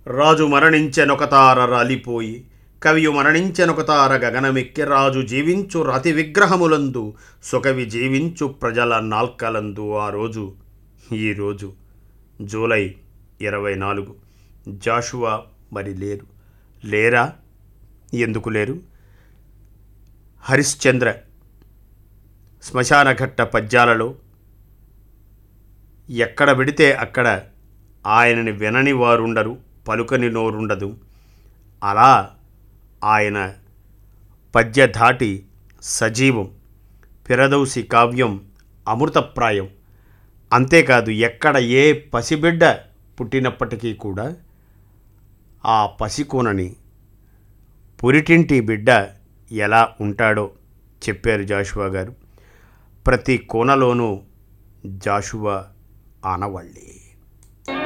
రాజు మరణించెనొకతార రాలిపోయి కవియు మరణించెనొకతార గగనమెక్కి రాజు జీవించు రతి విగ్రహములందు సుకవి జీవించు ప్రజల నాల్కలందు ఆ రోజు ఈరోజు జూలై ఇరవై నాలుగు జాషువా మరి లేరు లేరా ఎందుకు లేరు హరిశ్చంద్ర శ్మశానఘట్ట పద్యాలలో ఎక్కడ పెడితే అక్కడ ఆయనని వినని వారుండరు పలుకని నోరుండదు అలా ఆయన పద్యధాటి సజీవం పిరదౌసి కావ్యం అమృతప్రాయం అంతేకాదు ఎక్కడ ఏ పసిబిడ్డ పుట్టినప్పటికీ కూడా ఆ పసికోనని పురిటింటి బిడ్డ ఎలా ఉంటాడో చెప్పారు జాషువా గారు ప్రతి కోనలోనూ జాషువా ఆనవాళ్ళే